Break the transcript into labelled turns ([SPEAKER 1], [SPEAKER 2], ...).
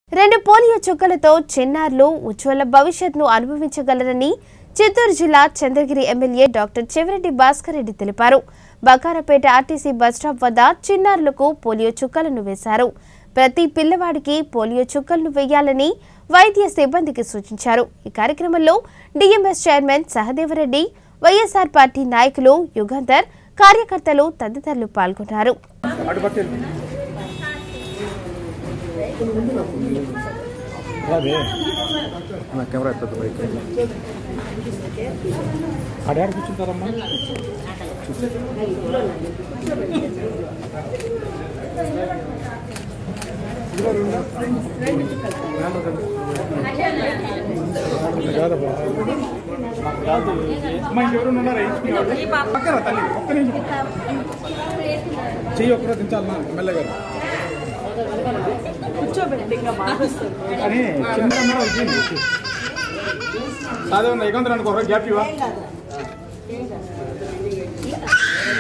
[SPEAKER 1] రెండు పోలియో చుక్కలతో చిన్నారులు ఉజ్వల భవిష్యత్ను అనుభవించగలరని చిత్తూరు జిల్లా చంద్రగిరి ఎమ్మెల్యే డాక్టర్ చెవిరెడ్డి భాస్కర్ రెడ్డి తెలిపారు బకారపేట ఆర్టీసీ బస్టాప్ వద్ద చిన్నారులకు పోలియో చుక్కలను వేశారు ప్రతి పిల్లవాడికి పోలియో చుక్కలను వేయాలని వైద్య సిబ్బందికి సూచించారు ఈ కార్యక్రమంలో DMS chairman Sahadevareddy YSR party నాయకులు యుగంధర్ కార్యకర్తలు తదితరులు పాల్గొన్నారు
[SPEAKER 2] అదే నా కెమెరా ఎత్తద్దు బైక్ ఆడాడు కూర్చుంటారమ్మా కాదమ్మా అమ్మా ఇంకెవరు ఉన్నారా ఇచ్చుకునేవాళ్ళు? పక్కన తల్లి ఒక్క నిమిషం చెయ్యి ఒక్కరో దించాలమ్మా ఎమ్మెల్యే గారు అని చిన్న కెమెరా వచ్చింది సాధారణ ఎగందరూ అనుకో గ్యాప్ ఇవ్వ